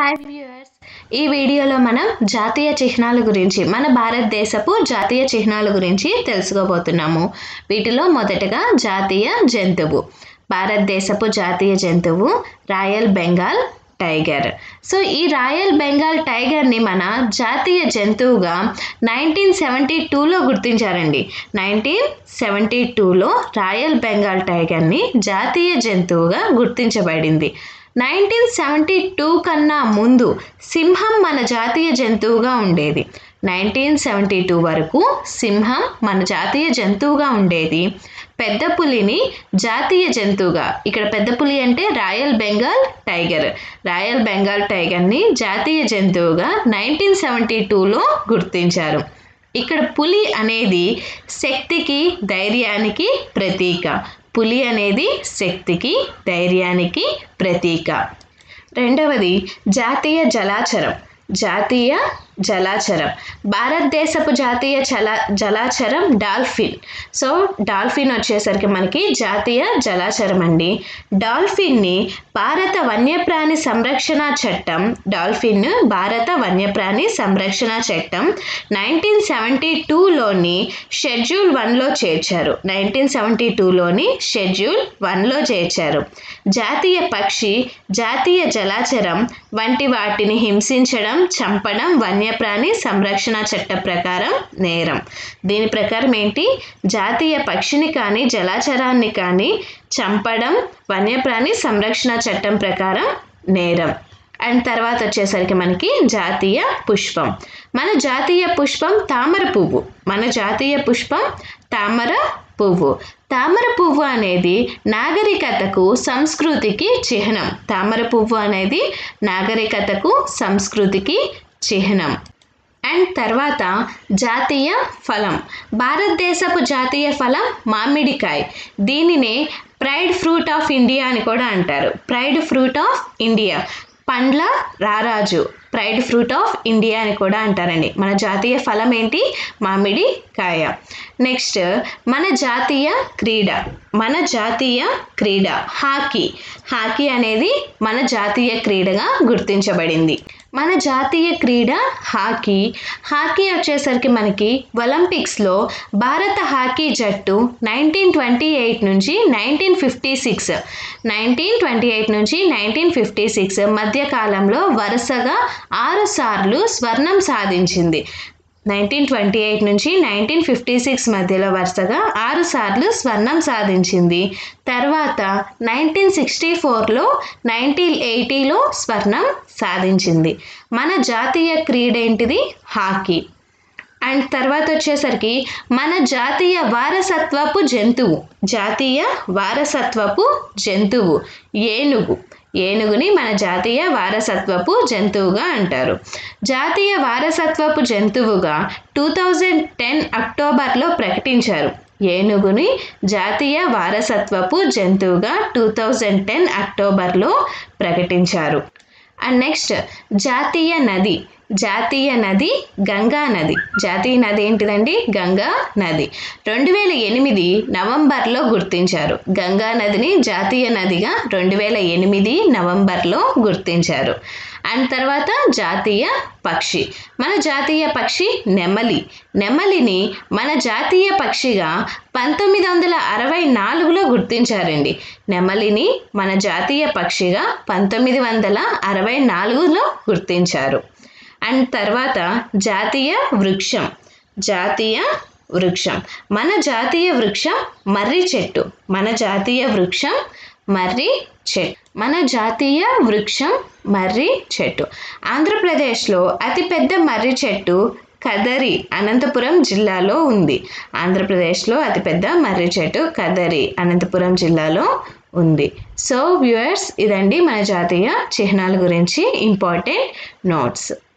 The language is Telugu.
హాయ్ వ్యూయర్స్ ఈ వీడియోలో మనం జాతీయ చిహ్నాల గురించి మన భారతదేశపు జాతీయ చిహ్నాల గురించి తెలుసుకోబోతున్నాము వీటిలో మొదటగా జాతీయ జంతువు భారతదేశపు జాతీయ జంతువు రాయల్ బెంగాల్ టైగర్ సో ఈ రాయల్ బెంగాల్ టైగర్ని మన జాతీయ జంతువుగా నైన్టీన్ సెవెంటీ టూలో గుర్తించారండి నైన్టీన్ సెవెంటీ టూలో రాయల్ బెంగాల్ టైగర్ని జాతీయ జంతువుగా గుర్తించబడింది నైన్టీన్ సెవెంటీ టూ కన్నా ముందు సింహం మన జాతీయ జంతువుగా ఉండేది నైన్టీన్ సెవెంటీ టూ వరకు సింహం మన జాతీయ జంతువుగా ఉండేది పెద్ద పులిని జాతీయ జంతువుగా ఇక్కడ పెద్ద పులి అంటే royal Bengal tiger royal Bengal టైగర్ని జాతీయ జంతువుగా నైన్టీన్ సెవెంటీ టూలో గుర్తించారు ఇక్కడ పులి అనేది శక్తికి ధైర్యానికి ప్రతీక పులి అనేది శక్తికి ధైర్యానికి ప్రతీక రెండవది జాతీయ జలాచరం జాతీయ జలాచరం భారతదేశపు జాతీయ చల జలాచరం డాల్ఫిన్ సో డాల్ఫిన్ వచ్చేసరికి మనకి జాతీయ జలాచరం అండి డాల్ఫిన్ని భారత వన్యప్రాణి సంరక్షణ చట్టం డాల్ఫిన్ భారత వన్యప్రాణి సంరక్షణ చట్టం నైన్టీన్ సెవెంటీ టూలోని షెడ్యూల్ వన్లో చేర్చారు నైన్టీన్ సెవెంటీ టూలోని షెడ్యూల్ వన్లో చేర్చారు జాతీయ పక్షి జాతీయ జలాచరం వంటి వాటిని హింసించడం చంపడం వన్యప్రాణి సంరక్షణ చట్ట ప్రకారం నేరం దీని ప్రకారం ఏంటి జాతీయ పక్షిని కానీ జలాచరాన్ని కానీ చంపడం వన్యప్రాణి సంరక్షణ చట్టం ప్రకారం నేరం అండ్ తర్వాత వచ్చేసరికి మనకి జాతీయ పుష్పం మన జాతీయ పుష్పం తామర పువ్వు మన జాతీయ పుష్పం తామర పువ్వు తామర పువ్వు అనేది నాగరికతకు సంస్కృతికి చిహ్నం తామర పువ్వు అనేది నాగరికతకు సంస్కృతికి చిహ్నం అండ్ తర్వాత జాతీయ ఫలం భారతదేశపు జాతీయ ఫలం మామిడికాయ దీనినే ప్రైడ్ ఫ్రూట్ ఆఫ్ ఇండియా అని కూడా అంటారు ప్రైడ్ ఫ్రూట్ ఆఫ్ ఇండియా పండ్ల రారాజు ప్రైడ్ ఫ్రూట్ ఆఫ్ ఇండియా అని కూడా అంటారండి మన జాతీయ ఫలం ఏంటి మామిడి కాయ నెక్స్ట్ మన జాతీయ క్రీడ మన జాతీయ క్రీడ హాకీ హాకీ అనేది మన జాతీయ క్రీడగా గుర్తించబడింది మన జాతీయ క్రీడ హాకీ హాకీ వచ్చేసరికి మనకి ఒలింపిక్స్లో భారత హాకీ జట్టు నైన్టీన్ ట్వంటీ ఎయిట్ నుంచి nineteen fifty six nineteen twenty eight నుంచి నైన్టీన్ ఫిఫ్టీ సిక్స్ మధ్యకాలంలో వరుసగా ఆరు సార్లు స్వర్ణం సాధించింది నైన్టీన్ ట్వంటీ ఎయిట్ నుంచి నైన్టీన్ ఫిఫ్టీ సిక్స్ మధ్యలో వరుసగా ఆరు సార్లు స్వర్ణం సాధించింది తర్వాత నైన్టీన్ సిక్స్టీ ఫోర్లో నైన్టీన్ ఎయిటీలో స్వర్ణం సాధించింది మన జాతీయ క్రీడ ఏంటిది హాకీ అండ్ తర్వాత వచ్చేసరికి మన జాతీయ వారసత్వపు జంతువు జాతీయ వారసత్వపు జంతువు ఏనుగు ఏనుగుని మన జాతీయ వారసత్వపు జంతువుగా అంటారు జాతీయ వారసత్వపు జంతువుగా టూ థౌజండ్ టెన్ అక్టోబర్లో ప్రకటించారు ఏనుగుని జాతీయ వారసత్వపు జంతువుగా టూ థౌజండ్ టెన్ అక్టోబర్లో ప్రకటించారు అండ్ నెక్స్ట్ జాతీయ నది జాతీయ నది గంగా నది జాతీయ నది ఏంటిదండి గంగా నది రెండు వేల ఎనిమిది నవంబర్లో గుర్తించారు గంగా నదిని జాతీయ నదిగా రెండు వేల ఎనిమిది నవంబర్లో గుర్తించారు అండ్ తర్వాత జాతీయ పక్షి మన జాతీయ పక్షి నెమలి నెమలిని మన జాతీయ పక్షిగా పంతొమ్మిది వందల అరవై నాలుగులో గుర్తించారండి నెమలిని మన జాతీయ పక్షిగా పంతొమ్మిది వందల అరవై నాలుగులో గుర్తించారు అండ్ తర్వాత జాతీయ వృక్షం జాతీయ వృక్షం మన జాతీయ వృక్షం మర్రి చెట్టు మన జాతీయ వృక్షం మర్రి చెట్టు మన జాతీయ వృక్షం మర్రి చెట్టు ఆంధ్రప్రదేశ్లో అతిపెద్ద మర్రి చెట్టు కదరి అనంతపురం జిల్లాలో ఉంది ఆంధ్రప్రదేశ్లో అతిపెద్ద మర్రి చెట్టు కదరి అనంతపురం జిల్లాలో ఉంది సో వ్యూయర్స్ ఇదండి మన జాతీయ చిహ్నాల గురించి ఇంపార్టెంట్ నోట్స్